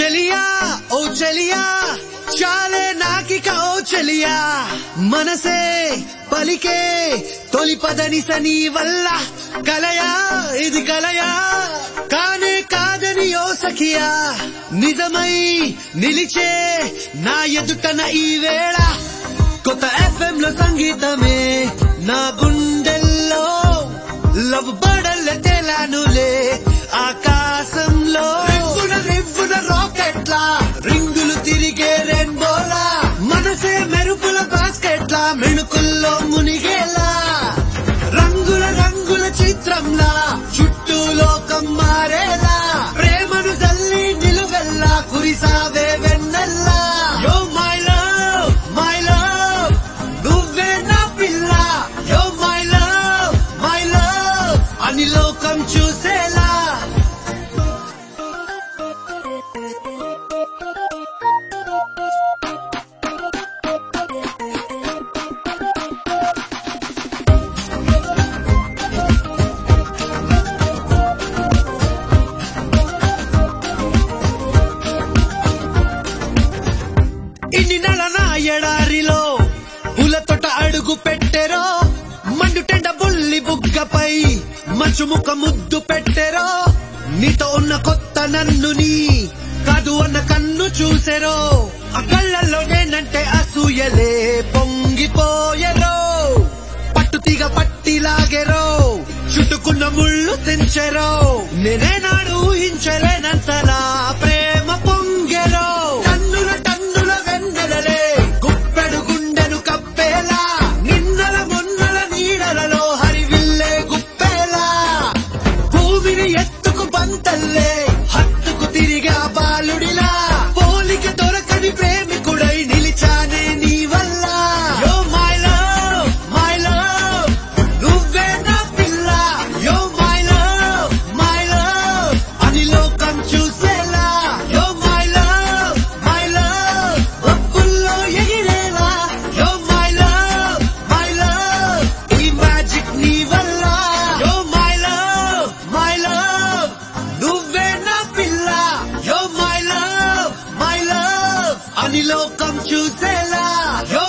చెలియా ఓ చెలియా చాలే నాకిక ఓ చెలియా మనసే పలికే తొలి పదని సని వల్ల కలయా ఇది కలయా కానే కాదని ఓ సఖియా నిజమై నిలిచే నా ఎదుటన ఈ వేళ కొత్త ఎఫ్ఎం లో సంగీతమే నా గుండెల్లో లవ్ బడల్ల తేలానులే ఆకాశంలో రివ్వున రివ్వున రాకెట్లా రింగులు తిరిగే రెయిన్బోలా మనసే మెరుపుల బాస్కెట్లా మెణుకుల్లో మునిగేలా రంగుల రంగుల చిత్రంలా చుట్టూ లోకం మారేలా ప్రేమను జల్లి నిలువెల్లా కురిసావే వెన్నెల్లా yo my love my love నువ్వే నా పిల్ల యో మై లవ్ మై లవ్ అని లోకం చూసేలా ఇన్ని నెల నా ఎడారిలో పూలతోట అడుగు పెట్టెరో మండుటెండ బుల్లి బుగ్గపై మంచు ముఖ ముద్దు పెట్టెరో నీతో ఉన్న కొత్త నన్నుని కాదు అన్న కన్ను చూసెరో ఆ కళ్ళల్లో నేనంటే అసూయలే పొంగిపోయెరో పట్టుతీగ పట్టిలాగెరో చుట్టుకున్న ముళ్ళు తెంచెరో నేనే నాడు ఊహించలేనంతలా ప్రేమ పొంగెరో టన్నుల టన్నుల వెన్నెలలే గుప్పెడు గుండెను కప్పేలా నిన్నల మొన్నల నీడలలో హరివిల్లే గుప్పేలా భూమిని ఎత్తుకు పంతల్లే హత్తుకు తిరిగా బాలుడిలా పోలిక దొరకని ప్రేమికుడై నిలిచానే నీ వల్ల యో మై లవ్ మై లవ్ నువ్వే నా పిల్ల యో మై లవ్ మై లవ్ అని లోకం చూసేలా yo my love my love ఒప్పుల్లో ఎగిరేలా yo my love my love ఈ మ్యాజిక్ నీ వల్ల యో మై లవ్ మై లవ్ నువ్వే నా పిల్ల యో మై లవ్ మై లవ్ అని లోకం చూసేలా యో